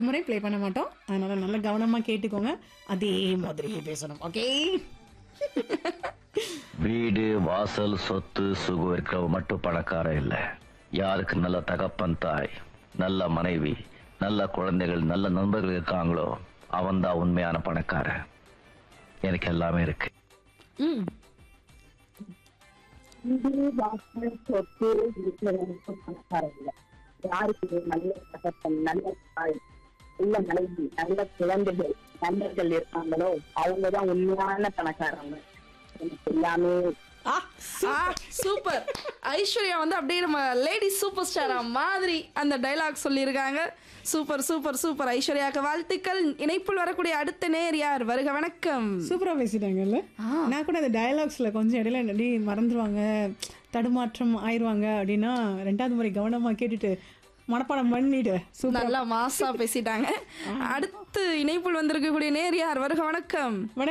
முறை ப்ளே பண்ண மாட்டோம் அதனால நல்லா கவனமா கேட்டுக்கோங்க அதே மாதிரியே பேசணும் ஓகே வீடு வாசல் சொத்து சுகம் இருக்கிறவ மட்டும் பணக்காரன் இல்ல யாருக்கு நல்ல தகப்பன் தாய் நல்ல மனைவி நல்ல குழந்தைகள் நல்ல நண்பர்கள் இருக்காங்களோ அவன்தான் உண்மையான பணக்காரன் எனக்கு எல்லாமே இருக்கு ம் வீடு வாசல் சொத்து இருக்கிறவங்களுக்கு பணக்காரர் இல்லை யாருக்கு நல்ல தகப்பன் நல்ல தாய் நல்ல மனைவி நல்ல குழந்தைகள் நண்பர்கள் இருக்காங்களோ அவங்கதான் உண்மையான பணக்காரங்க எனக்கு எல்லாமே ஆ ஆ சூப்பர் ஐஸ்வர்யா வந்து அப்படியே நம்ம லேடி சூப்பர் ஸ்டாரா மாதிரி அந்த டைலாக் சொல்லியிருக்காங்க சூப்பர் சூப்பர் சூப்பர் ஐஸ்வர்யாக்கு வாழ்த்துக்கள் இணைப்பில் வரக்கூடிய அடுத்த நேர் யார் வருக வணக்கம் சூப்பரா பேசிட்டாங்கல்ல நான் கூட அந்த டயலாக்ஸ்ல கொஞ்சம் இடையில நடி மறந்துடுவாங்க தடுமாற்றம் ஆயிருவாங்க அப்படின்னா ரெண்டாவது முறை கவனமா கேட்டுட்டு மனப்பாடம் பண்ணிட்டு சூப்பர் நல்லா மாசா பேசிட்டாங்க அடுத்து இணைப்பில் வந்திருக்கக்கூடிய நேர் யார் வருக வணக்கம்